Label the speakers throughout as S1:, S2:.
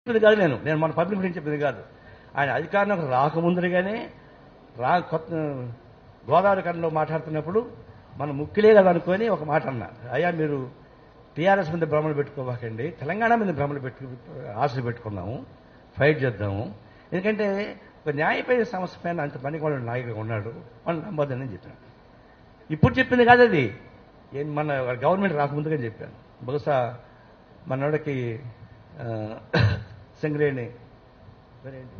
S1: చెప్పింది కాదు నేను నేను మన పబ్లిక్ గురించి చెప్పింది కాదు ఆయన అధికారంలోకి రాకముందుగానే రా కొత్త గోదావరి కన్లో మాట్లాడుతున్నప్పుడు మన ముక్కిలే కదా అనుకొని ఒక మాట అన్నా అయ్యా మీరు టీఆర్ఎస్ మీద భ్రమలు పెట్టుకోబాకండి తెలంగాణ మీద భ్రమలు పెట్టు ఆశలు పెట్టుకున్నాము ఫైట్ చేద్దాము ఎందుకంటే ఒక న్యాయపైన సమస్య పైన అంత పనికి వాళ్ళు నాయకుడు ఉన్నాడు వాళ్ళు నమ్మొద్దని చెప్పాను ఇప్పుడు చెప్పింది కాదు అది ఏం మన గవర్నమెంట్ రాకముందుగా చెప్పాను బహుశా మనోడికి ఆ, సింగరేణి పేరేంటి?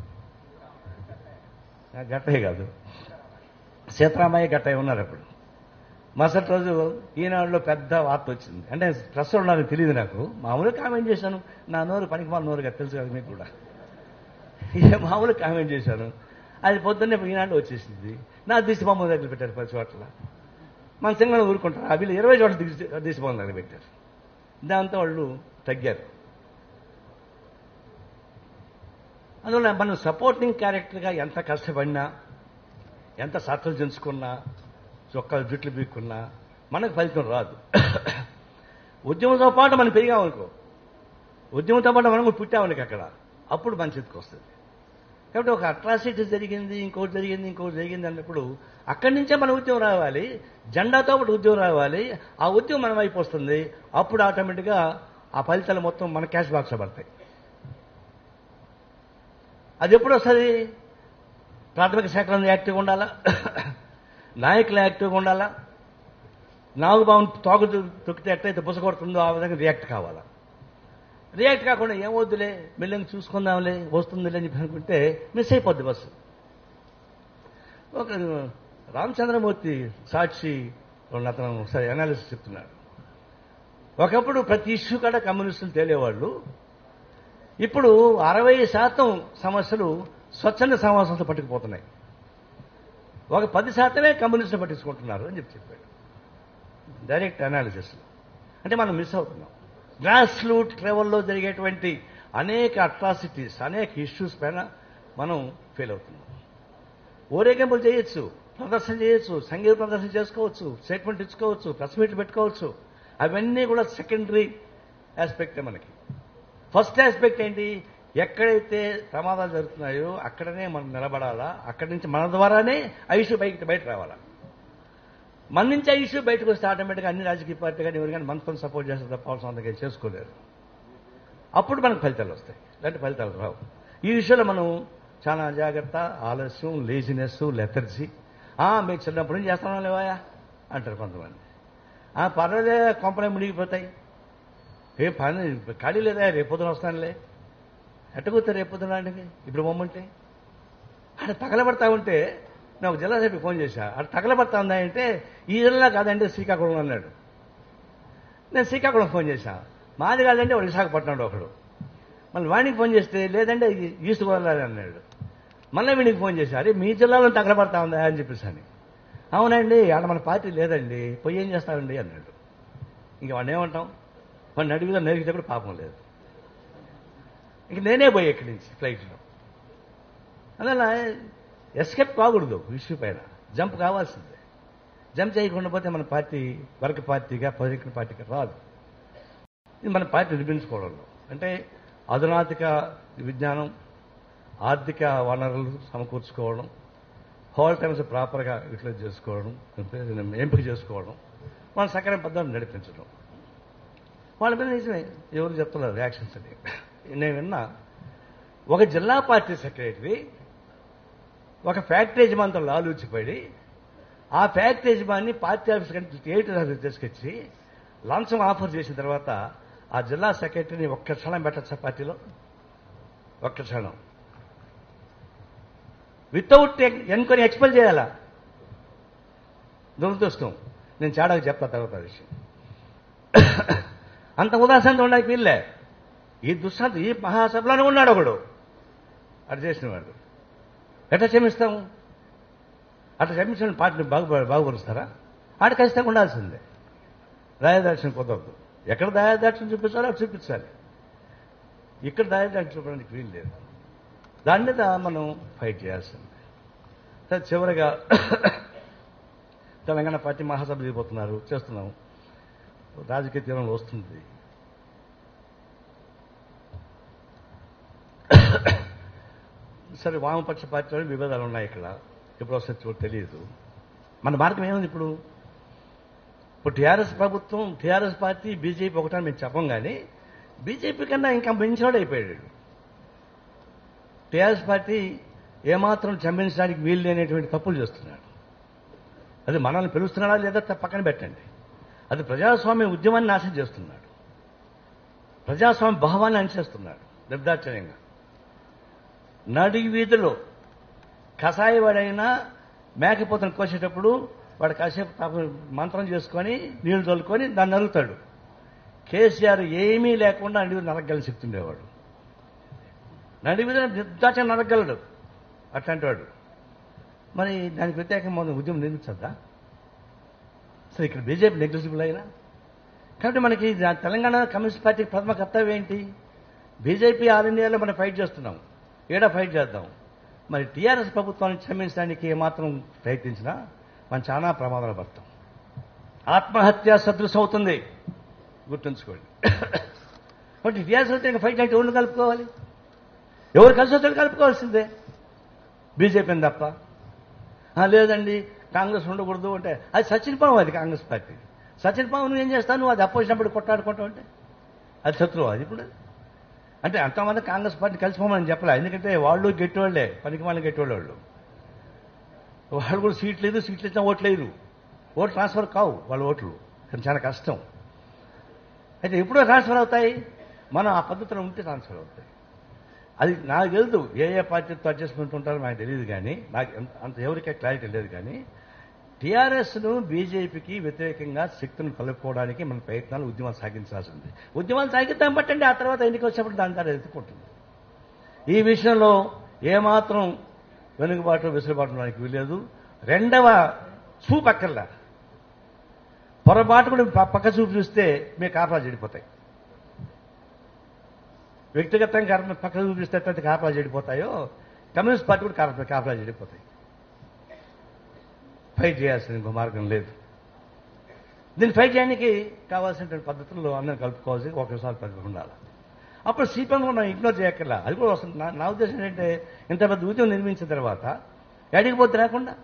S1: ఆ, గట్టయ్య కాదు సీతారామయ్య గట్టయ్య ఉన్నారు అప్పుడు మరుసటి రోజు ఈనాడులో పెద్ద వార్త వచ్చింది అంటే ప్రెస్ ఉన్నారని తెలియదు నాకు మామూలుగా కామెంట్ చేశాను నా నోరు పనికి మాల నోరుగా తెలుసు కదా మీకు కూడా ఇక మామూలుగా కామెంట్ చేశాను అది పొద్దున్నే ఈనాడు వచ్చేసింది నా దిశ బొమ్మ దగ్గర పెట్టారు పది చోట్ల మన సింగళం ఊరుకుంటారు ఆ వీళ్ళు ఇరవై చోట్ల దిశ దిశ బొమ్మ దగ్గర పెట్టారు దాంతో వాళ్ళు తగ్గారు అందువల్ల మనం సపోర్టింగ్ క్యారెక్టర్గా ఎంత కష్టపడినా ఎంత సత్తలు చెంచుకున్నా చొక్కాలు జుట్లు పీక్కున్నా మనకు ఫలితం రాదు ఉద్యమంతో పాటు మనం పెరిగామనుకో ఉద్యమంతో పాటు మనం కూడా పుట్టామనుకో అక్కడ అప్పుడు మన చేతికి వస్తుంది కాబట్టి ఒక అట్రాసిటీ జరిగింది ఇంకోటి జరిగింది ఇంకోటి జరిగింది అన్నప్పుడు అక్కడి నుంచే మన ఉద్యమం రావాలి జెండాతో పాటు ఉద్యమం రావాలి ఆ ఉద్యమం మన వైపు వస్తుంది అప్పుడు ఆటోమేటిక్గా ఆ ఫలితాలు మొత్తం మన క్యాష్ బాక్స్ పడతాయి అది ఎప్పుడు వస్తుంది ప్రాథమిక శాఖలను యాక్టివ్గా ఉండాలా నాయకులు యాక్టివ్గా ఉండాలా నాగుబాబు తోక తొక్కితే ఎట్లయితే బుసగొడుతుందో ఆ విధంగా రియాక్ట్ కావాలా రియాక్ట్ కాకుండా ఏమొద్దులే మెల్లగా చూసుకుందాంలే వస్తుందిలే అని చెప్పి అనుకుంటే మిస్ అయిపోద్ది బస్సు ఒక రామచంద్రమూర్తి సాక్షి ఉన్న అతను ఒకసారి అనాలిసిస్ చెప్తున్నాడు ఒకప్పుడు ప్రతి ఇష్యూ కాడ కమ్యూనిస్టులు తేలేవాళ్ళు ఇప్పుడు అరవై శాతం సమస్యలు స్వచ్ఛంద సమావేశంతో పట్టుకుపోతున్నాయి ఒక పది శాతమే కమ్యూనిస్టులు పట్టించుకుంటున్నారు అని చెప్పి చెప్పాడు డైరెక్ట్ అనాలిసిస్ అంటే మనం మిస్ అవుతున్నాం గ్రాస్ రూట్ లెవెల్లో జరిగేటువంటి అనేక అట్రాసిటీస్ అనేక ఇష్యూస్ పైన మనం ఫెయిల్ అవుతున్నాం ఊరేగింపులు చేయొచ్చు ప్రదర్శన చేయొచ్చు సంగీత ప్రదర్శన చేసుకోవచ్చు స్టేట్మెంట్ ఇచ్చుకోవచ్చు ప్రెస్ మీట్లు పెట్టుకోవచ్చు అవన్నీ కూడా సెకండరీ ఆస్పెక్టే మనకి ఫస్ట్ ఆస్పెక్ట్ ఏంటి ఎక్కడైతే ప్రమాదాలు జరుగుతున్నాయో అక్కడనే మనం నిలబడాలా అక్కడి నుంచి మన ద్వారానే ఆ ఇష్యూ బయట బయట రావాలా మన నుంచి ఆ ఇష్యూ బయటకు వస్తే ఆటోమేటిక్గా అన్ని రాజకీయ పార్టీ కానీ ఎవరు కానీ మనతో సపోర్ట్ చేస్తే తప్ప అవసరం అంతగా చేసుకోలేరు అప్పుడు మనకు ఫలితాలు వస్తాయి ఇలాంటి ఫలితాలు రావు ఈ విషయంలో మనం చాలా జాగ్రత్త ఆలస్యం లేజినెస్ లెథర్జీ మేము చిన్నప్పటి నుంచి చేస్తున్నాం లేవాయా అంటారు కొంతమంది ఆ పర్వాలే కొంపలే మునిగిపోతాయి ఏ పని ఖాళీ లేదా రేపొద్దున వస్తానులే ఎట్టకూతే రేపొద్దున అంటే ఇప్పుడు పొమ్మంటే ఆడ తగలబడతా ఉంటే నేను ఒక జిల్లా సభ్యుకి ఫోన్ చేశా ఆడ తగలబడతా ఉందా అంటే ఈ జిల్లా కాదంటే శ్రీకాకుళం అన్నాడు నేను శ్రీకాకుళం ఫోన్ చేశా మాది కాదంటే వాడు విశాఖపట్నం ఒకడు మళ్ళీ వాడికి ఫోన్ చేస్తే లేదంటే ఈస్ట్ గోదావరి అన్నాడు మళ్ళీ వీడికి ఫోన్ చేశా అరే మీ జిల్లాలో తగలబడతా ఉందా అని చెప్పేసి అని అవునండి ఆడ మన పార్టీ లేదండి పోయి ఏం చేస్తామండి అన్నాడు ఇంక వాడిని ఏమంటాం వాడిని అడిగితే నరిగితే కూడా పాపం లేదు ఇంక నేనే పోయి ఇక్కడి నుంచి ఫ్లైట్లో అందువల్ల ఎస్కేప్ కాకూడదు ఇష్యూ పైన జంప్ కావాల్సిందే జంప్ చేయకుండా పోతే మన పార్టీ వర్గ పార్టీగా పొలిటికల్ పార్టీగా రాదు ఇది మన పార్టీ నిర్మించుకోవడంలో అంటే అధునాతిక విజ్ఞానం ఆర్థిక వనరులు సమకూర్చుకోవడం హోల్ టైమ్స్ ప్రాపర్గా యూటిలైజ్ చేసుకోవడం ఎంపిక చేసుకోవడం వాళ్ళ సకరం పద్ధతిని నడిపించడం వాళ్ళ మీద నిజమే ఎవరు చెప్తున్నారు రియాక్షన్స్ అని నేను విన్నా ఒక జిల్లా పార్టీ సెక్రటరీ ఒక ఫ్యాక్టరీ యజమానితో లాలూచిపడి ఆ ఫ్యాక్టరీ యజమాని పార్టీ ఆఫీస్ కంటే స్టేట్ ఆఫీస్ తీసుకొచ్చి లంచం ఆఫర్ చేసిన తర్వాత ఆ జిల్లా సెక్రటరీని ఒక్క క్షణం పెట్టచ్చా పార్టీలో ఒక్క క్షణం వితౌట్ ఎన్కొని ఎక్స్పెల్ చేయాలా దురదృష్టం నేను చాడకు చెప్తా తర్వాత ఆ విషయం అంత ఉదాసనత ఉండడానికి వీళ్ళే ఈ దుశ్శాంతి ఈ మహాసభలోనే ఉన్నాడు ఒకడు అటు చేసిన వాడు ఎట్లా క్షమిస్తాము అట్లా క్షమించిన పార్టీని బాగు బాగుపరుస్తారా ఆడ ఖచ్చితంగా ఉండాల్సిందే దయాదాక్షిణ కుదరదు ఎక్కడ దయాదాక్షిణ చూపించాలో అటు చూపించాలి ఇక్కడ దయాదాక్షిణ చూపడానికి వీలు లేదు దాని మీద మనం ఫైట్ చేయాల్సిందే సరే చివరిగా తెలంగాణ పార్టీ మహాసభ దిగిపోతున్నారు చేస్తున్నాము రాజకీయ తీరంలో వస్తుంది సరే వామపక్ష పార్టీలో విభేదాలు ఉన్నాయి ఇక్కడ ఎప్పుడు వస్తే తెలియదు మన మార్గం ఏముంది ఇప్పుడు ఇప్పుడు టీఆర్ఎస్ ప్రభుత్వం టీఆర్ఎస్ పార్టీ బీజేపీ ఒకటని మేము చెప్పం కానీ బీజేపీ కన్నా ఇంకా మించివాడు అయిపోయాడు టీఆర్ఎస్ పార్టీ ఏమాత్రం చంపించడానికి వీలు లేనటువంటి తప్పులు చేస్తున్నాడు అది మనల్ని పిలుస్తున్నాడా లేదా త- పక్కన పెట్టండి అది ప్రజాస్వామ్య ఉద్యమాన్ని నాశనం చేస్తున్నాడు ప్రజాస్వామ్య భావాన్ని అనిచేస్తున్నాడు నిర్దాక్షిణ్యంగా నడి వీధిలో కషాయవాడైనా మేకపోతను కోసేటప్పుడు వాడు కాసేపు పాపం మంత్రం చేసుకొని నీళ్లు చల్లుకొని దాన్ని నలుగుతాడు కేసీఆర్ ఏమీ లేకుండా నడి వీధి నరగలని చెప్తుండేవాడు నడి వీధిలో నిర్దాచన నరగలడు అట్లాంటి వాడు మరి దానికి వ్యతిరేకంగా మనం ఉద్యమం నిర్మించద్దా సరే ఇక్కడ బీజేపీ నెగ్లిజిబుల్ అయినా కాబట్టి మనకి దా- తెలంగాణ కమ్యూనిస్ట్ పార్టీ ప్రథమ కర్తవ్యం ఏంటి బీజేపీ ఆల్ ఇండియాలో మనం ఫైట్ చేస్తున్నాం ఏడా ఫైట్ చేద్దాం మరి టీఆర్ఎస్ ప్రభుత్వాన్ని క్షమించడానికి ఏమాత్రం ప్రయత్నించినా మనం చాలా ప్రమాదాలు పడతాం ఆత్మహత్య సదృశం అవుతుంది గుర్తుంచుకోండి కాబట్టి టీఆర్ఎస్ అయితే ఫైట్ అంటే ఎవరిని కలుపుకోవాలి ఎవరు కలిసి వస్తే కలుపుకోవాల్సిందే బీజేపీని తప్ప ఆ, లేదండి కాంగ్రెస్ ఉండకూడదు అంటే అది సచిన్ పవన్ అది కాంగ్రెస్ పార్టీ సచిన్ పవన్ నువ్వు ఏం చేస్తావు నువ్వు అది అపోజినప్పుడు కొట్టాడుకుంటావు అంటే అది శత్రువు అది ఇప్పుడు అంటే అంతమంది కాంగ్రెస్ పార్టీ కలిసిపోమని చెప్పలే ఎందుకంటే వాళ్ళు గెట్టోళ్లే పనికి వాళ్ళు గెట్టోళ్ళు వాళ్ళు వాళ్ళు కూడా సీట్లు లేదు సీట్లు ఇచ్చినా ఓట్లు లేదు ఓట్లు ట్రాన్స్ఫర్ కావు వాళ్ళ ఓట్లు కానీ చాలా కష్టం అయితే ఎప్పుడో ట్రాన్స్ఫర్ అవుతాయి మనం ఆ పద్ధతిలో ఉంటే ట్రాన్స్ఫర్ అవుతాయి అది నాకు తెలుదు ఏ ఏ పార్టీతో అడ్జస్ట్మెంట్ ఉంటారో నాకు తెలియదు కానీ నాకు ఎంత- అంత ఎవరికే క్లారిటీ లేదు కానీ టీఆర్ఎస్ను బీజేపీకి వ్యతిరేకంగా శక్తులను కలుపుకోవడానికి మన ప్రయత్నాలు ఉద్యమాలు సాగించాల్సి ఉంది ఉద్యమాలు సాగిద్దాం బట్టండి ఆ తర్వాత ఎన్నిక వచ్చినప్పుడు దాని ద్వారా ఎత్తుకుంటుంది ఈ విషయంలో ఏమాత్రం వెనుకబాటు వెసులుబాటు మనకి వీలేదు రెండవ చూపు అక్కర్లా పొరపాటు కూడా ప- పక్క చూపు చూస్తే మీ కాపలా చెడిపోతాయి వ్యక్తిగతంగా కారణం పక్క చూపిస్తే ఎట్లయితే కాపలా చెడిపోతాయో కమ్యూనిస్ట్ పార్టీ కూడా కాపలా కాపలా చెడిపోతాయి ఫైట్ చేయాల్సిన ఇంకో మార్గం లేదు దీన్ని ఫైట్ చేయడానికి కావాల్సినటువంటి పద్ధతుల్లో అందరిని కలుపుకోవాల్సి ఒకసారి పద్ధతి ఉండాలి అప్పుడు సిపిఎం కూడా మనం ఇగ్నోర్ చేయక్కర్లా అది కూడా వస్తుంది నా- నా ఉద్దేశం ఏంటంటే ఇంత పెద్ద ఉద్యమం నిర్మించిన తర్వాత ఎడికి పోతే రాకుండా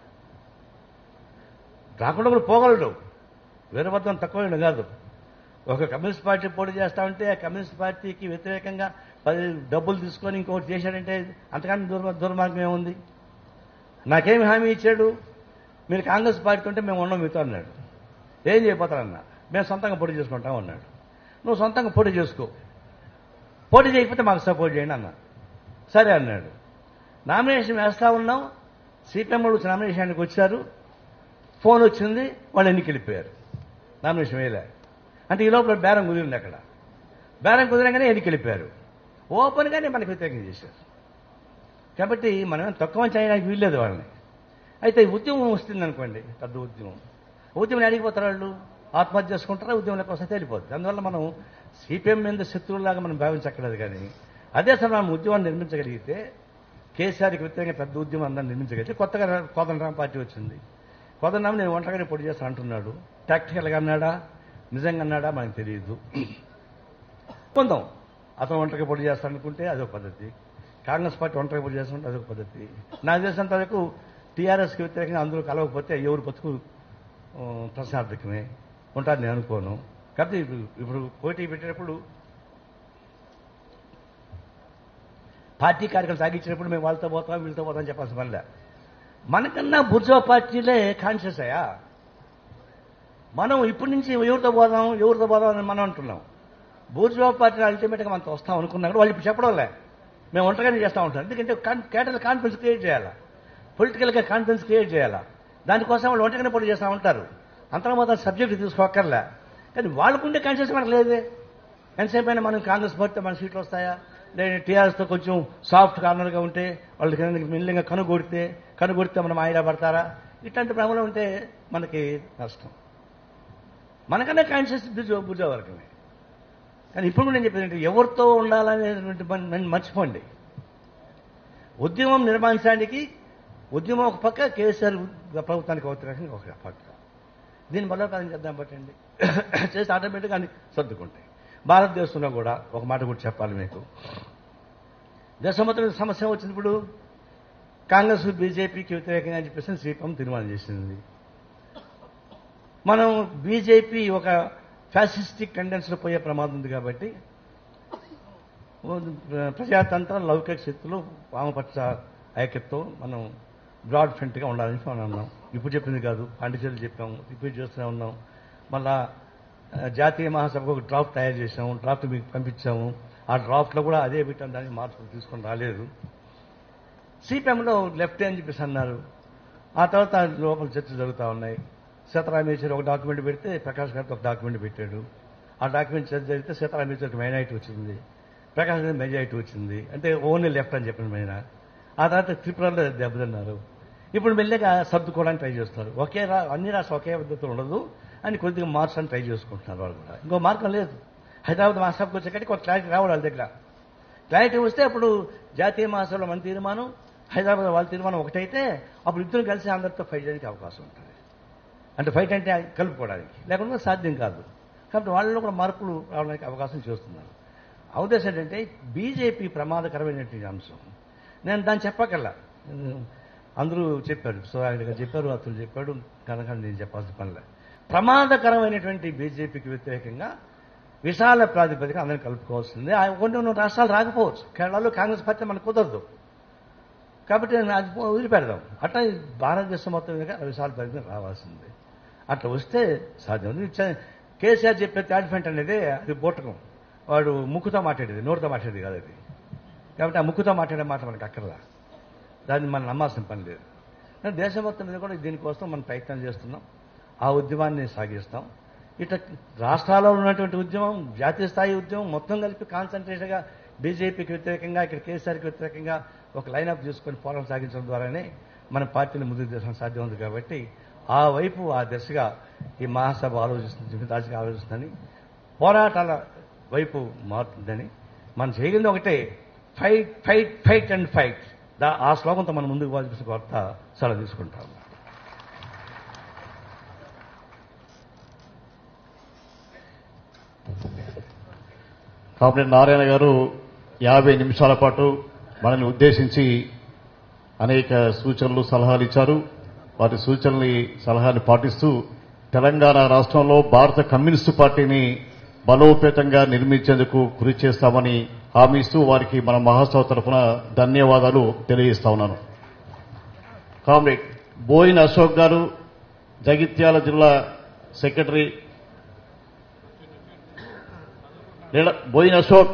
S1: రాకుండా కూడా పోగలడు వీరభద్రం తక్కువ కాదు ఒక కమ్యూనిస్ట్ పార్టీ పోటీ చేస్తా ఉంటే ఆ కమ్యూనిస్ట్ పార్టీకి వ్యతిరేకంగా పది డబ్బులు తీసుకొని ఇంకొకటి చేశాడంటే అంతకన్నా దుర్మ దుర్మార్గం ఏముంది నాకేమి హామీ ఇచ్చాడు మీరు కాంగ్రెస్ పార్టీ ఉంటే మేము ఉన్నాం మీతో అన్నాడు ఏం చేయబోతారన్న మేము సొంతంగా పోటీ చేసుకుంటాం అన్నాడు నువ్వు సొంతంగా పోటీ చేసుకో పోటీ చేయకపోతే మాకు సపోర్ట్ చేయండి అన్న సరే అన్నాడు నామినేషన్ వేస్తా ఉన్నాం సిపిఎం వాళ్ళు నామినేషన్కి వచ్చారు ఫోన్ వచ్చింది వాళ్ళు ఎన్నిక వెళ్ళిపోయారు నామినేషన్ వేయలే అంటే ఈ లోపల బేరం కుదిరింది అక్కడ బేరం కుదిరంగానే ఎన్నిక వెళ్ళిపోయారు ఓపెన్గానే మనకి వ్యతిరేకం చేశారు కాబట్టి మనం తక్కువ చేయడానికి వీల్లేదు వాళ్ళని అయితే ఈ ఉద్యమం వస్తుంది అనుకోండి పెద్ద ఉద్యమం ఉద్యమం అడిగిపోతారు వాళ్ళు ఆత్మహత్య చేసుకుంటారా ఉద్యమంలోకి వస్తే తెలిపోతుంది అందువల్ల మనం సిపిఎం మీద శత్రువులాగా మనం భావించక్కర్లేదు కానీ అదే సమయం మనం ఉద్యమాన్ని నిర్మించగలిగితే కేసీఆర్కి వ్యతిరేకంగా పెద్ద ఉద్యమం అందరిని నిర్మించగలిగితే కొత్తగా కోదండరాం పార్టీ వచ్చింది కోదండరాం నేను ఒంటరిగానే పొడి చేస్తాను అంటున్నాడు టాక్టికల్గా అన్నాడా నిజంగా అన్నాడా మనకు తెలియదు పొందాం అతను ఒంటరిగా పొడి చేస్తాను అనుకుంటే అదొక పద్ధతి కాంగ్రెస్ పార్టీ ఒంటరిగా పొడి చేస్తుంటే అదొక పద్ధతి నాకు తెలిసినంత వరకు టీఆర్ఎస్కి వ్యతిరేకంగా అందరూ కలవకపోతే ఎవరు బతుకు ఆ, ప్రశ్నార్థకమే ఉంటారు నేను అనుకోను కాబట్టి ఇప్పుడు ఇప్పుడు పోటీ పెట్టినప్పుడు పార్టీ కార్యక్రమం సాగించినప్పుడు మేము వాళ్ళతో పోతాం వీళ్ళతో పోతాం అని చెప్పాల్సిన పనిలే మనకన్నా బుర్జో పార్టీలే కాన్షియస్ అయ్యా మనం ఇప్పటి నుంచి ఎవరితో పోదాం ఎవరితో పోదాం అని మనం అంటున్నాం బూర్జువా పార్టీ అల్టిమేట్గా మనతో వస్తాం అనుకున్నా కూడా వాళ్ళు ఇప్పుడు చెప్పడంలే మేము ఒంటరిగానే చేస్తూ ఉంటాం ఎందుకంటే కేటల్ కాన్ఫిడెన్స్ క్రియేట్ చేయాలా పొలిటికల్గా కాన్ఫిడెన్స్ క్రియేట్ చేయాలా దానికోసం వాళ్ళు ఒంటరిగానే పోటీ చేస్తూ ఉంటారు అంతరం మొత్తం సబ్జెక్ట్ తీసుకోక్కర్లే కానీ వాళ్ళకుండే కాన్షియస్ మనకు లేదే ఎంతసేపు అయినా మనం కాంగ్రెస్ పార్టీ మన సీట్లు వస్తాయా లేదా టీఆర్ఎస్తో కొంచెం సాఫ్ట్ కార్నర్గా ఉంటే వాళ్ళు కిందకి మెల్లిగా కనుగొడితే కనుగొడితే మనం ఆయిలా పడతారా ఇట్లాంటి భ్రమలో ఉంటే మనకి నష్టం మనకన్నా కాన్షియస్ బుజ బుజవర్గమే కానీ ఇప్పుడు కూడా నేను చెప్పేది ఏంటి, ఎవరితో ఉండాలనేటువంటి పని- నన్ను మర్చిపోండి ఉద్యమం నిర్వహించడానికి ఉద్యమం ఒక పక్క కేసీఆర్ ప్రభుత్వానికి వ్యతిరేకంగా ఒక పక్క దీని బలోపేతం చేద్దాం పట్టండి చేసి ఆటోమేటిక్గా అన్ని సర్దుకుంటాయి భారతదేశంలో కూడా ఒక మాట కూడా చెప్పాలి మీకు దేశం మొత్తం మీద సమస్య వచ్చింది ఇప్పుడు కాంగ్రెస్ బీజేపీకి వ్యతిరేకంగా అని చెప్పేసి శ్రీపం తీర్మానం చేసింది మనం బీజేపీ ఒక ఫ్యాసిస్టిక్ టెండెన్స్లో పోయే ప్రమాదం ఉంది కాబట్టి ప్రజాతంత్ర లౌకిక శక్తులు వామపక్ష ఐక్యతతో మనం బ్రాడ్ ఫ్రంట్గా ఉండాలని మనం అన్నాం ఇప్పుడు చెప్పింది కాదు పాండిచేరులు చెప్పాము రిపీట్ చేస్తూనే ఉన్నాం మళ్ళా ఆ, జాతీయ మహాసభకు ఒక డ్రాఫ్ట్ తయారు చేసాము డ్రాఫ్ట్ మీకు పంపించాము ఆ డ్రాఫ్ట్లో కూడా అదే పెట్టాం దానికి మార్పులు తీసుకొని రాలేదు సిపిఎంలో లెఫ్ట్ అని చెప్పేసి అన్నారు ఆ తర్వాత లోపల చర్చలు జరుగుతూ ఉన్నాయి సీతారామేశ్వరి ఒక డాక్యుమెంట్ పెడితే ప్రకాష్ గారితో ఒక డాక్యుమెంట్ పెట్టాడు ఆ డాక్యుమెంట్ చర్చ జరిగితే సీతారామేశ్వరికి మైనారిటీ వచ్చింది ప్రకాష్ గారి మెజారిటీ వచ్చింది అంటే ఓన్లీ లెఫ్ట్ అని చెప్పిన పైన ఆ తర్వాత త్రిపురలో దెబ్బతిన్నారు ఇప్పుడు మెల్లగా సర్దుకోవడానికి ట్రై చేస్తున్నారు ఒకే రా అన్ని రాష్ట్రం ఒకే పద్ధతిలో ఉండదు అని కొద్దిగా మార్చడానికి ట్రై చేసుకుంటున్నారు వాళ్ళు కూడా ఇంకో మార్గం లేదు హైదరాబాద్ మహాసభకు వచ్చేకటికి ఒక క్లారిటీ రావాలి వాళ్ళ దగ్గర క్లారిటీ వస్తే అప్పుడు జాతీయ మహాసభలో మన తీర్మానం హైదరాబాద్ వాళ్ళ తీర్మానం ఒకటైతే అప్పుడు ఇద్దరు కలిసి అందరితో ఫైట్ చేయడానికి అవకాశం ఉంటుంది అంటే ఫైట్ అంటే కలుపుకోవడానికి లేకుండా సాధ్యం కాదు కాబట్టి వాళ్ళలో కూడా మార్పులు రావడానికి అవకాశం చేస్తున్నారు ఆ ఉద్దేశం ఏంటంటే బీజేపీ ప్రమాదకరమైనటువంటి అంశం నేను దాన్ని చెప్పకల్లా అందరూ చెప్పారు సుధాకర్ గారు చెప్పారు అతను చెప్పాడు కనుక నేను చెప్పాల్సిన పనిలే ప్రమాదకరమైనటువంటి బీజేపీకి వ్యతిరేకంగా విశాల ప్రాతిపదిక అందరిని కలుపుకోవాల్సింది ఆ కొన్ని కొన్ని రాష్ట్రాలు రాకపోవచ్చు కేరళలో కాంగ్రెస్ పార్టీ మనకు కుదరదు కాబట్టి నేను అది వదిలిపెడదాం అట్లా ఈ భారతదేశం మొత్తం మీద విశాల ప్రాతిపదిక రావాల్సింది అట్లా వస్తే సాధ్యం ఉంది. చ- కేసీఆర్ చెప్పే తాడిఫెంట్ అనేది అది బూటకం వాడు ముక్కుతో మాట్లాడేది నోటితో మాట్లాడేది కాదు అది కాబట్టి ఆ ముక్కుతో మాట్లాడే మాట మనకు అక్కర్లా దాన్ని మనం నమ్మాల్సిన పని లేదు కానీ దేశం మొత్తం మీద కూడా దీనికోసం మనం ప్రయత్నం చేస్తున్నాం ఆ ఉద్యమాన్ని సాగిస్తాం ఇట్లా రాష్ట్రాల్లో ఉన్నటువంటి ఉద్యమం జాతీయ స్థాయి ఉద్యమం మొత్తం కలిపి కాన్సన్ట్రేషన్గా బీజేపీకి వ్యతిరేకంగా ఇక్కడ కేసీఆర్కి వ్యతిరేకంగా ఒక లైనప్ చేసుకొని పోరాటం సాగించడం ద్వారానే మన పార్టీని ముందుకు తీసడం సాధ్యం ఉంది కాబట్టి ఆ వైపు ఆ దిశగా ఈ మహాసభ ఆలోచిస్తుంది రాజకీయ ఆలోచిస్తుందని పోరాటాల వైపు మారుతుందని మనం చేయగలిగింది ఒకటే fight fight fight and fight దా ఆ శ్లోకంతో మనం ముందుకు పోవాల్సిన కొత్త సెలవు తీసుకుంటాం
S2: కాబట్టి నారాయణ గారు యాభై నిమిషాల పాటు మనల్ని ఉద్దేశించి అనేక సూచనలు సలహాలు ఇచ్చారు వాటి సూచనల్ని సలహాలు పాటిస్తూ తెలంగాణ రాష్ట్రంలో భారత కమ్యూనిస్టు పార్టీని బలోపేతంగా నిర్మించేందుకు కృషి చేస్తామని హామీ ఇస్తూ వారికి మన మహాసభ తరఫున ధన్యవాదాలు తెలియజేస్తా ఉన్నాను కామ్రేడ్ బోయిన్ అశోక్ గారు జగిత్యాల జిల్లా సెక్రటరీ లీడ- బోయిన్ అశోక్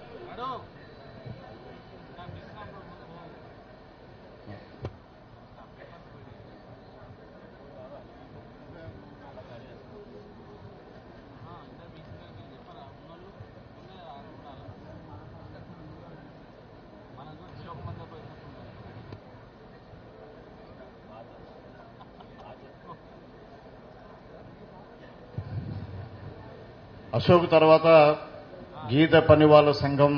S2: అశోక్ తర్వాత గీత పనివాళ్ళ సంఘం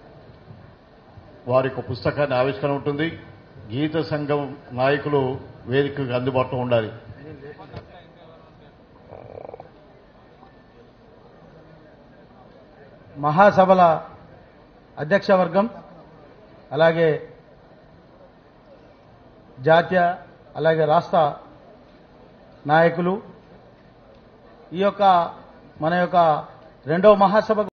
S2: వారి యొక్క పుస్తకాన్ని ఆవిష్కరణ ఉంటుంది గీత సంఘం నాయకులు వేదికకు అందుబాటులో ఉండాలి
S3: మహాసభల అధ్యక్ష వర్గం అలాగే జాతీయ అలాగే రాష్ట్ర నాయకులు ఈ యొక్క మన యొక్క రెండవ మహాసభ